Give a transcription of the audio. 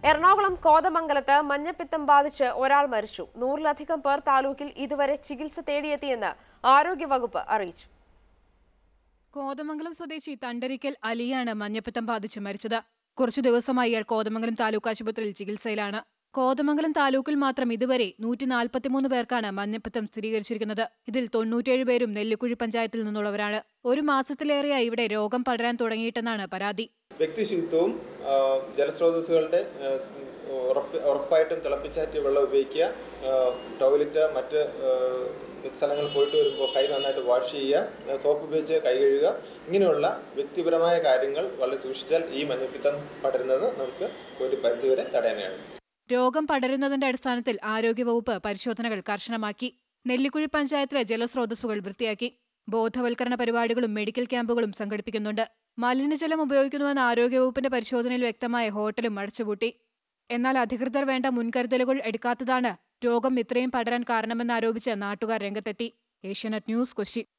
എറണാകുളം കോതമംഗലത്ത് മഞ്ഞപ്പിത്തം ബാധിച്ച് ഒരാൾ മരിച്ചു നൂറിലധികം പേർ താലൂക്കിൽ ഇതുവരെ ചികിത്സ തേടിയെത്തിയെന്ന് ആരോഗ്യവകുപ്പ് അറിയിച്ചു കോതമംഗലം സ്വദേശി തണ്ടരിക്കൽ അലിയാണ് മഞ്ഞപ്പിത്തം ബാധിച്ച് മരിച്ചത് കുറച്ചു ദിവസമായി ഇയാൾ കോതമംഗലം താലൂക്ക് ആശുപത്രിയിൽ ചികിത്സയിലാണ് കോതമംഗലം താലൂക്കിൽ മാത്രം ഇതുവരെ നൂറ്റി നാൽപ്പത്തിമൂന്ന് പേർക്കാണ് മഞ്ഞപ്പിത്തം സ്ഥിരീകരിച്ചിരിക്കുന്നത് ഇതിൽ തൊണ്ണൂറ്റേഴ് പേരും നെല്ലിക്കുഴി പഞ്ചായത്തിൽ നിന്നുള്ളവരാണ് ഒരു മാസത്തിലേറെയായി ഇവിടെ രോഗം പടരാൻ തുടങ്ങിയിട്ടെന്നാണ് പരാതി വ്യക്തിശുചിത്വവും ആ, ജലസ്രോതസ്സുകളുടെ ആ, ഉറപ്പ് ഉറപ്പായിട്ടും തിളപ്പിച്ചാറ്റിയ വെള്ളം ഉപയോഗിക്കുക ആ, ടോയ്ലറ്റ് മറ്റ് ആ, സ്ഥലങ്ങളിൽ പോയിട്ട് വരുമ്പോൾ കൈ നന്നായിട്ട് വാഷ് ചെയ്യുക സോപ്പ് ഉപയോഗിച്ച് കൈ കഴുകുക ഇങ്ങനെയുള്ള വ്യക്തിപരമായ കാര്യങ്ങൾ വളരെ സൂക്ഷിച്ചാൽ ഈ മഞ്ഞപ്പിത്തം പടരുന്നത് നമുക്ക് ഒരു പരിധിവരെ തടയാനാണ് രോഗം പടരുന്നതിന്റെ അടിസ്ഥാനത്തിൽ ആരോഗ്യവകുപ്പ് പരിശോധനകൾ കർശനമാക്കി നെല്ലിക്കുഴി പഞ്ചായത്തിലെ ജലസ്രോതസ്സുകൾ വൃത്തിയാക്കി ബോധവൽക്കരണ പരിപാടികളും മെഡിക്കൽ ക്യാമ്പുകളും സംഘടിപ്പിക്കുന്നുണ്ട് മലിനജലം ഉപയോഗിക്കുന്നുവെന്ന ആരോഗ്യവകുപ്പിന്റെ പരിശോധനയിൽ വ്യക്തമായ ഹോട്ടലും അടച്ചുപൂട്ടി എന്നാൽ അധികൃതർ വേണ്ട മുൻകരുതലുകൾ എടുക്കാത്തതാണ് രോഗം ഇത്രയും പടരാൻ കാരണമെന്നാരോപിച്ച് നാട്ടുകാർ രംഗത്തെത്തി ഏഷ്യാനെറ്റ് ന്യൂസ് കൊച്ചി